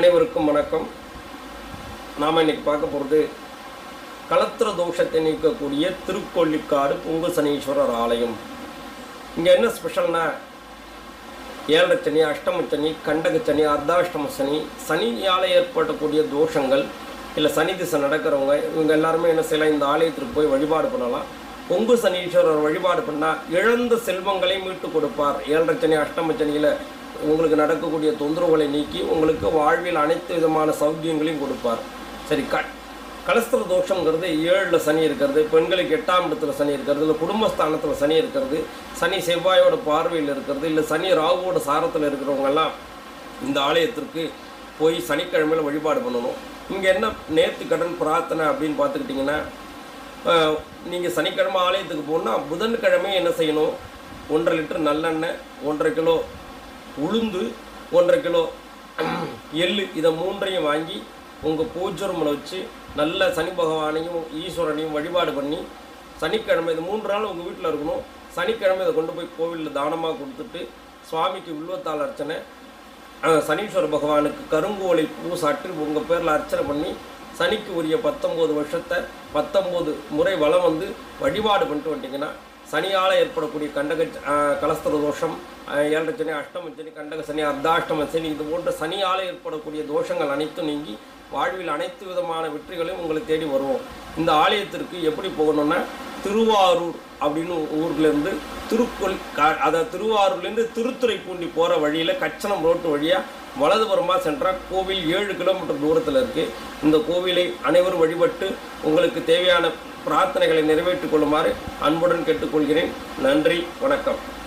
அனைவருக்கும் வணக்கம் நாம் இன்னைக்கு பார்க்க போகிறது களத்திர தோஷத்தை நீக்கக்கூடிய திருக்கொள்ளிக்காடு பொங்கு சனீஸ்வரர் ஆலயம் இங்கே என்ன ஸ்பெஷல்னா ஏழரை சனி அஷ்டம சனி கண்டக சனி அர்த்தாஷ்டம சனி சனியால் ஏற்படக்கூடிய தோஷங்கள் இல்லை சனி திசை நடக்கிறவங்க இவங்க எல்லாருமே என்ன செய்யலாம் இந்த ஆலயத்திற்கு போய் வழிபாடு பண்ணலாம் பொங்கு சனீஸ்வரர் வழிபாடு பண்ணால் இழந்த செல்வங்களை மீட்டு கொடுப்பார் ஏழரை சனி அஷ்டம சனியில் உங்களுக்கு நடக்கக்கூடிய தொந்தரவுகளை நீக்கி உங்களுக்கு வாழ்வில் அனைத்து விதமான சௌக்கியங்களையும் கொடுப்பார் சரி க கலஸ்திர தோஷங்கிறது ஏழில் சனி இருக்கிறது பெண்களுக்கு எட்டாம் இடத்துல சனி இருக்கிறது இல்லை குடும்பஸ்தானத்தில் சனி இருக்கிறது சனி செவ்வாயோட பார்வையில் இருக்கிறது இல்லை சனி ராகுவோட சாரத்தில் இருக்கிறவங்கெல்லாம் இந்த ஆலயத்திற்கு போய் சனிக்கிழமையில் வழிபாடு பண்ணணும் இங்கே என்ன நேர்த்தி கடன் பிரார்த்தனை அப்படின்னு பார்த்துக்கிட்டிங்கன்னா நீங்கள் சனிக்கிழமை ஆலயத்துக்கு போனால் புதன்கிழமை என்ன செய்யணும் ஒன்றரை லிட்டர் நல்லெண்ணெய் ஒன்றரை கிலோ உளுந்து ஒன்றரை கிலோ எள்ளு இதை மூன்றையும் வாங்கி உங்கள் பூஜை ரூமில் வச்சு நல்ல சனி பகவானையும் ஈஸ்வரனையும் வழிபாடு பண்ணி சனிக்கிழமை இது மூன்று நாள் உங்கள் வீட்டில் இருக்கணும் சனிக்கிழமை இதை கொண்டு போய் கோவிலில் தானமாக கொடுத்துட்டு சுவாமிக்கு வில்வத்தால் அர்ச்சனை அஹ், சனீஸ்வர பகவானுக்கு கருங்கோலை பூ சாட்டி உங்கள் பேரில் அர்ச்சனை பண்ணி சனிக்கு உரிய பத்தொம்போது வருஷத்தை பத்தொம்போது முறை வலம் வந்து வழிபாடு பண்ணிட்டு வந்துட்டிங்கன்னா சனியால் ஏற்படக்கூடிய கண்டக அஹ், கலஸ்திர தோஷம் அஹ், ஏழரை சனி அஷ்டம சனி கண்டக சனி அர்த்தாஷ்டம சனி இது போன்ற சனியால் ஏற்படக்கூடிய தோஷங்கள் அனைத்தும் நீங்கி வாழ்வில் அனைத்து விதமான வெற்றிகளையும் உங்களை தேடி வருவோம் இந்த ஆலயத்திற்கு எப்படி போகணும்னா திருவாரூர் அப்படின்னு ஊர்லேருந்து திருக்கொல் கா அதாவது திருவாரூர்லேருந்து திருத்துறைப்பூண்டி போகிற வழியில் கச்சனம் ரோட்டு வழியாக வலதுபுறமாக சென்றால் கோவில் ஏழு கிலோமீட்டர் தூரத்தில் இருக்குது இந்த கோவிலை அனைவரும் வழிபட்டு உங்களுக்கு தேவையான பிரார்த்தனைகளை நிறைவேற்றிக் கொள்ளுமாறு அன்புடன் கேட்டுக்கொள்கிறேன் நன்றி வணக்கம்